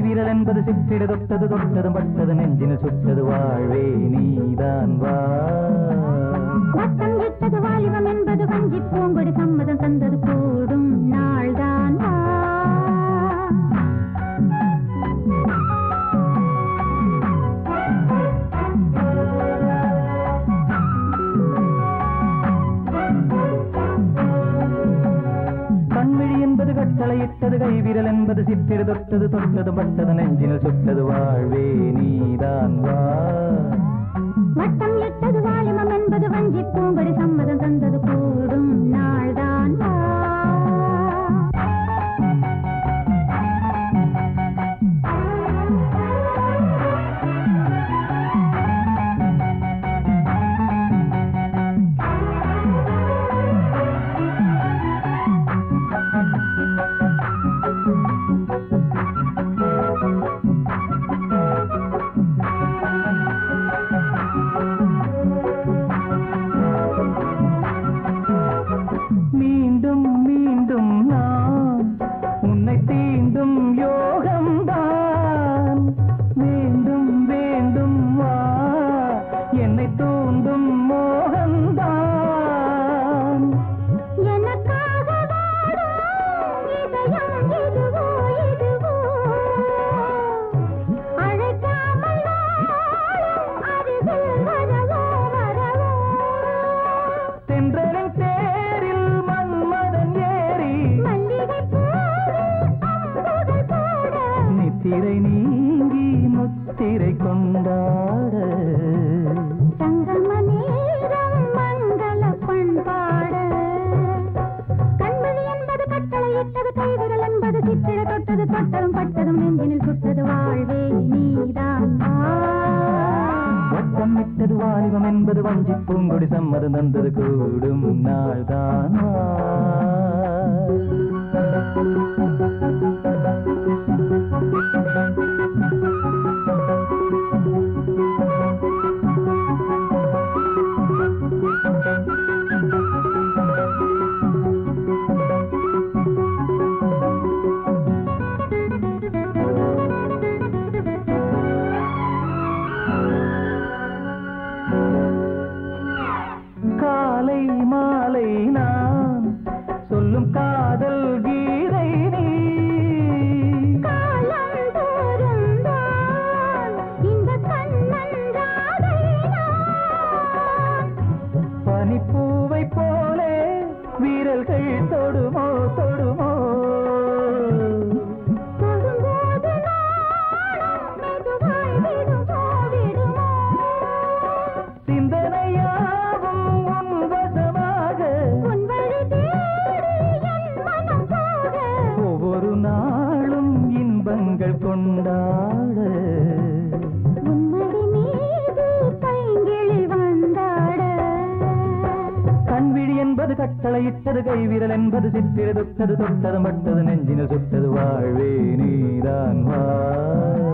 கைவிரல் என்பது சிற்றிட தொட்டது தொட்டது பட்டது நெஞ்சினில் சுட்டது வாழ்வே நீதான் வா வட்டம் இட்டது வாலிபம் என்பது வஞ்சி பூங்கொடி சம்மதம் தந்தது கூடும் நாள்தான் வா கண்விழி என்பது கட்டளையிட்டது கைவிரல் என்பது சிற்றிட தொட்டது தொட்டது பட்டது நெஞ்சினில் சுட்டது வாழ்வே நீதான் வா வட்டம் இட்டது வாலிபம் என்பது வஞ்சி பூங்கொடி சம்மதம் தந்தது கூடும் நாள்தான் வா மீண்டும் மீண்டும் நான் உன்னை தீண்டும் யோகம்தான் வேண்டும் வேண்டும் வா என்னை தூண்டும் மோகம்தான் எனக்காக வாடும் இதயம் இதுவோ இதுவோ அழைக்காமல் நாளும் அருகில் வரவோ வரவோ தென்றலின் தேரில் மன்மதன் ஏறி மல்லிகை பூவில் அம்புகள் போட நித்திரை நீங்கி முத்திரை கொண்டாட சங்கம நேரம் மங்கள பண்பாட கண்மணி என்பது கட்டளையிட்டது கைவிரல் என்பது சிற்றிட தொட்டது தொட்டதும் பட்டதும் நெஞ்சினில் சுட்டது வாழ்வே நீதான் வா. வட்டம் விட்டது வாலிபம் என்பது வஞ்சி பூங்கொடி சம்மதம் தந்தது கூடும் நாள்தான் வா. காலை மாலை நான் சொல்லும் காதல் கீதை நீ காலந்தோறும் தான் இந்த கண்ணன் ராதை நான். பனிப்பூவை போலே வீரல்கள் தொடுமோ தொடுமோ தொடும்போது நாணம் மெதுவாய் விடுமோ விடுமோ சிந்தனையாவும் உன் வசமாக உன் வழி தேடி என் மனம் போக ஒவ்வொரு நாளும் இன்பங்கள் கொண்டாட உன்மடி மீது பைங்கிளி வந்தாட கண்விழி என்பது கட்டளையிட்டது கைவிரல் என்பது சித்திர தொட்டது தொட்டது மட்டது நெஞ்சினில் சுட்டது வாழ்வே நீதான் வா